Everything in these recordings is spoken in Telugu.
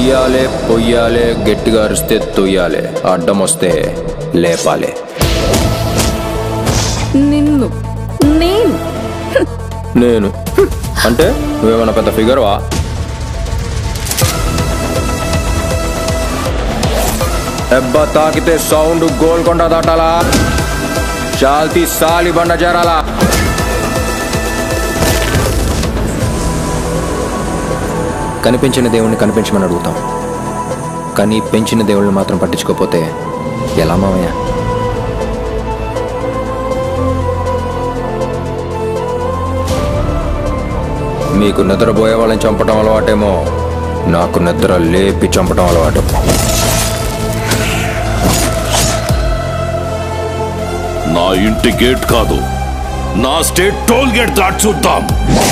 ఉయ్యాలే పొయ్యాలే గట్టిగా అరిస్తే తొయ్యాలే అడ్డం వస్తే లేపాలే నిన్ను నేను నేను అంటే నువ్వేమన్నా పెద్ద ఫిగర్వా దెబ్బ తాకితే సౌండ్ గోల్కొండ దాటాలా చాల్తీ సాలి బండ చేరాలా కనిపించిన దేవుణ్ణి కనిపించమని అడుగుతాం కానీ పెంచిన దేవుళ్ళని మాత్రం పట్టించుకోకపోతే ఎలా మామయ్య మీకు నిద్రపోయే వాళ్ళని చంపడం అలవాటేమో నాకు నిద్ర లేపి చంపడం అలవాటు నా ఇంటి గేట్ కాదు నా స్టేట్ టోల్ గేట్ దాటి చూద్దాం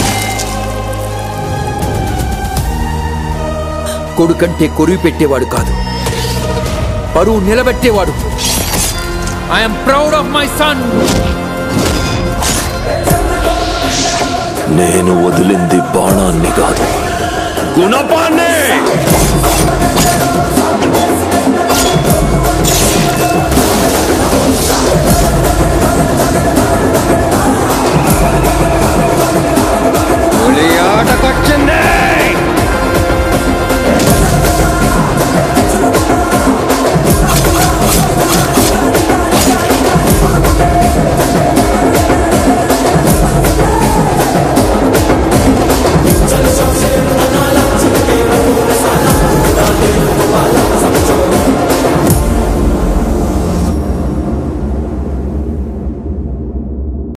కొడుకంటే కొరివి పెట్టేవాడు కాదు పరువు నిలబెట్టేవాడు I'm proud of my son నేను వదిలింది బాణాన్ని కాదు గుణపాన్ని